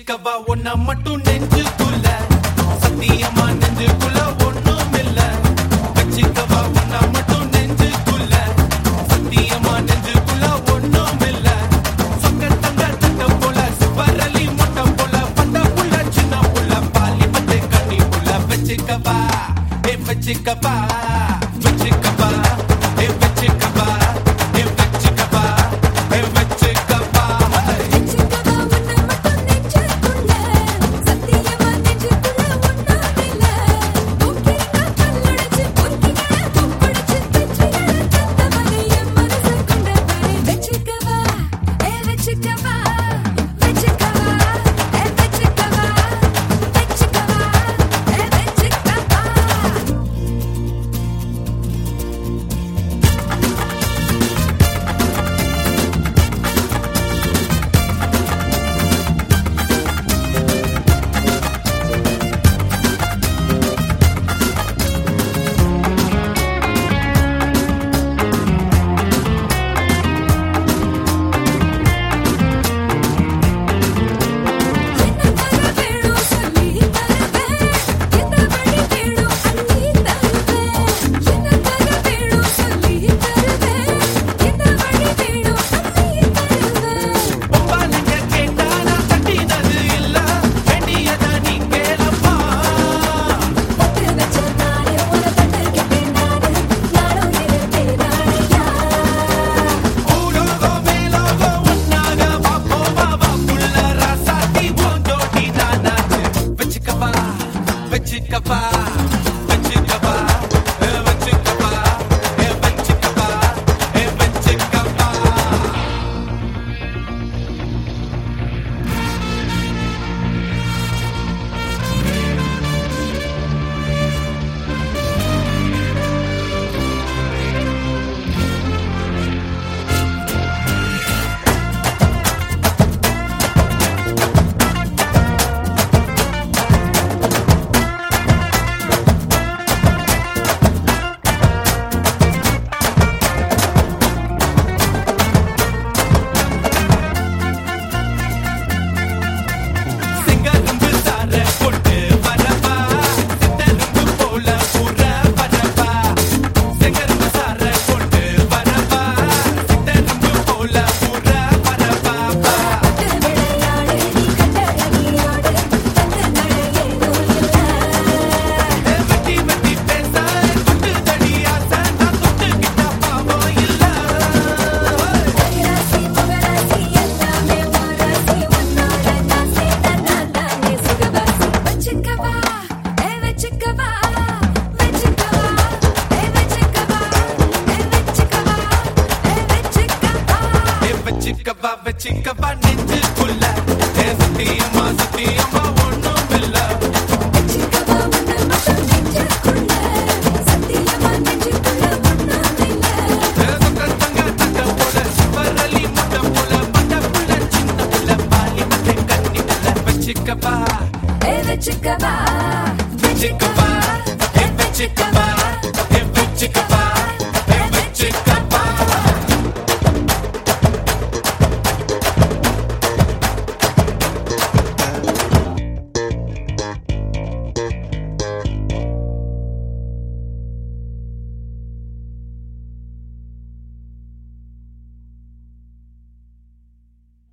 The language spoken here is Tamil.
வச்சுக்கவா ஒன்ன மட்டும் நெஞ்சுக்குள்ள சத்தியமா நெஞ்சுக்குள்ள ஒண்ணும் இல்ல வச்சுக்கவா ஒன்ன மட்டும் நெஞ்சுக்குள்ள சத்தியமா நெஞ்சுக்குள்ள ஒண்ணும் இல்ல சொக்க தங்க தட்ட போல சிவரலி முட்டை போல பட்ட புள்ள சின்ன புள்ள பாலி பட்டு கண்ணி புள்ள வச்சுக்கவா ஏ வச்சுக்கவா வச்சுக்கவா ஏ வச்சுக்கவா ஏ வச்சுக்கவா ஏ வச்சுக்கவா ஹே. வெச்சுக்கவா உன்னை மட்டும் நெஞ்சுக்குள்ள சத்தியமா நெஞ்சுக்குள்ள ஒண்ணாமில்ல தூக்கிங்க கல்லடைச்சு பொறுக்கிங்க கொப்படிச்சு வெற்றிகளை தந்தவனே என் மனசு கொண்டவனே வெச்சுக்கவா ஏ வெச்சுக்கவா வெச்சுக்கவா ஏ வெச்சுக்கவா வெச்சுக்கவா ஏ வெச்சுக்கவா என்ன தர வேணும் சொல்லி தருவேன் எந்த வழி வேணும் அள்ளி தருவேன் என்ன தர வேணும் சொல்லி தருவேன் எந்த வழி வேணும் அள்ளி தருவேன் பொம்பாலுங்க கேட்டா நான் கட்டினது இல்ல வேண்டியத நீ கேளப்பா பட்டு வச்ச நானே உன பட்டுக்கிட்டேன் நானு நானும் இருப்பேன் நாளையா பூலோகம் மேலோகம் ஒன்னாக பாப்போம் பாவா புள்ள ராசாத்தி பூஞ்சோடி நானாச்சு வச்சுக்கப்பா வச்சுக்கப்பா வச்சுக்கப்பா ஏ வச்சுக்கப்பா ஏ வச்சுக்கப்பா ஏ வச்சுக்கப்பா சிங்கரும்பு சார கொண்டு வரவா சித்தரும்பு போல புற வரவா சிங்கரும்பு சார கொண்டு வரவா சித்தரும்பு போல புற வரவா பட்டு விளையாடு நீ கண்டழகியாடு தந்த நடையேதோ இல்லை வெட்டி வெட்டி பேச குட்டு தடியாச நான் தொட்டுக்கிட்ட பாவம் இல்ல ராசி முகராசி எல்லாமே மாராசி உன்னோட நான் சேர்ந்த நான் தானே சுகவாசி வச்சுக்கவா ஏ வச்சுக்கவா வச்சுக்கவா ஏ வச்சுக்கவா ஏ வச்சுக்கவா ஏ வச்சுக்கவா ஏ வச்சுக்கவா வச்சுக்கவா நெஞ்சுக்குள்ள ஏ சத்தியமா சத்தியமா ஒண்ணும் இல்ல வச்சுக்கவா உன்னை மட்டும் நெஞ்சுக்குள்ள சத்தியமா நெஞ்சுக்குள்ள ஒண்ணாமில்ல ஏ சொக்க தங்க தட்ட போல சிவரலி முட்டை போல பட்ட புள்ள சின்ன புள்ள பாலி பட்டு கண்ணி புள்ள வச்சுக்கவா ஏ வச்சுக்கவா வச்சுக்கவா ஏ வச்சுக்கவா